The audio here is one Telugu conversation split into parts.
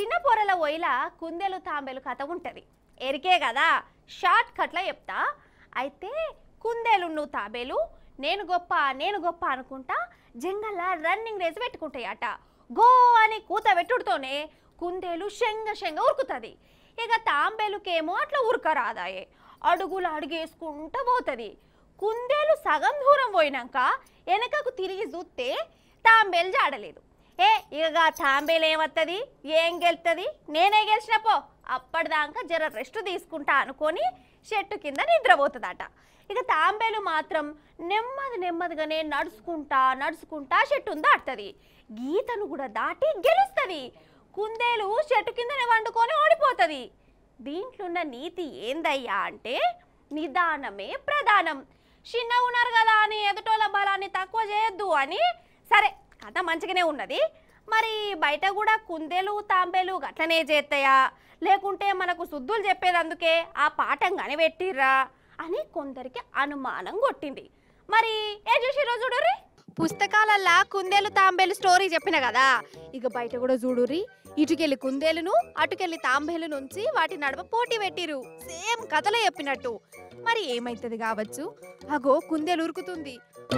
చిన్న పొరల ఒయిల కుందెలు తాంబెలు కథ ఉంటుంది ఎరికే కదా షార్ట్ కట్లో చెప్తా అయితే కుందేలు నువ్వు తాబేలు నేను గొప్ప నేను గొప్ప అనుకుంటా జంగల్లా రన్నింగ్ రేస్ పెట్టుకుంటాయట గో అని కూత పెట్టుడుతోనే కుందేలు శంగ శంగ ఉరుకుతుంది ఇక తాంబేలుకేమో అట్లా ఉరకరాదాయే అడుగులు అడుగేసుకుంటా పోతుంది కుందేలు సగం దూరం పోయినాక వెనకకు తిరిగి చూస్తే తాంబేలు జాడలేదు ఏ ఇక తాంబేలు ఏమత్తది ఏం గెలుతుంది నేనే గెలిచిన పో అప్పటిదాకా జర రెస్ట్ తీసుకుంటా అనుకొని చెట్టు కింద నిద్రపోతుందట ఇక తాంబేలు మాత్రం నెమ్మది నెమ్మదిగానే నడుచుకుంటా నడుచుకుంటా చెట్టును దాటుతుంది గీతను కూడా దాటి గెలుస్తుంది కుందేలు చెట్టు కిందనే వండుకొని ఓడిపోతుంది దీంట్లో ఉన్న నీతి ఏందయ్యా అంటే నిదానమే ప్రధానం చిన్న ఉన్నారు కదా అని ఎదుటోళ్ళ బలాన్ని తక్కువ చేయొద్దు అని సరే కథ మంచిగానే ఉన్నది మరి బయట కూడా కుందేలు తాంబేలు గట్లనే చేస్తాయా లేకుంటే మనకు శుద్ధులు చెప్పేదందుకే ఆ పాఠం కనిపెట్టిర్రా అని కొందరికి అనుమానం కొట్టింది మరి ఏ చూసిరో చూడుర్రి పుస్తకాలల్లా కుందేలు తాంబేలు స్టోరీ చెప్పిన కదా ఇక బయట కూడా చూడుర్రి ఇటుకెళ్ళి కుందేలును అటుకెళ్ళి తాంబేలు నుంచి వాటి నడవ పోటీ పెట్టిరు సేమ్ కథలో చెప్పినట్టు మరి ఏమైతుంది కావచ్చు అగో కుందేలు ఉరుకుతుంది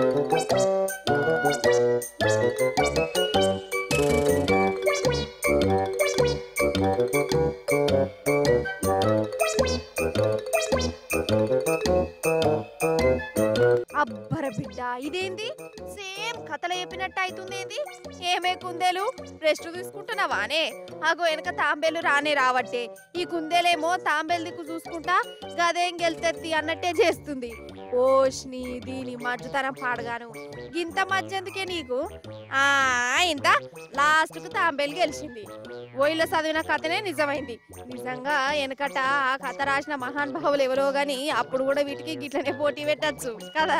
అబ్బర బిడ్డ ఇదేంది సేమ్ కథలో చెప్పినట్టు అవుతుంది ఏంది ఏమే కుందేలు రెస్ట్ తీసుకుంటున్నావానే అగో వెనక తాంబేలు రానే రావట్టే ఈ కుందేలేమో తాంబేలు దిక్కు చూసుకుంటా గదేం గెలితెత్తి అన్నట్టే చేస్తుంది ఓష్ని దీని మజ్జుతనం పాడగాను ఇంత మజ్జెందుకే నీకు ఆ ఇంత లాస్ట్కు తాంబేలు గెలిచింది ఓయిలో చదివిన కథనే నిజమైంది నిజంగా వెనకట ఆ కథ రాసిన మహానుభావులు ఎవరో గాని అప్పుడు కూడా వీటికి గిట్లనే పోటీ పెట్టచ్చు కదా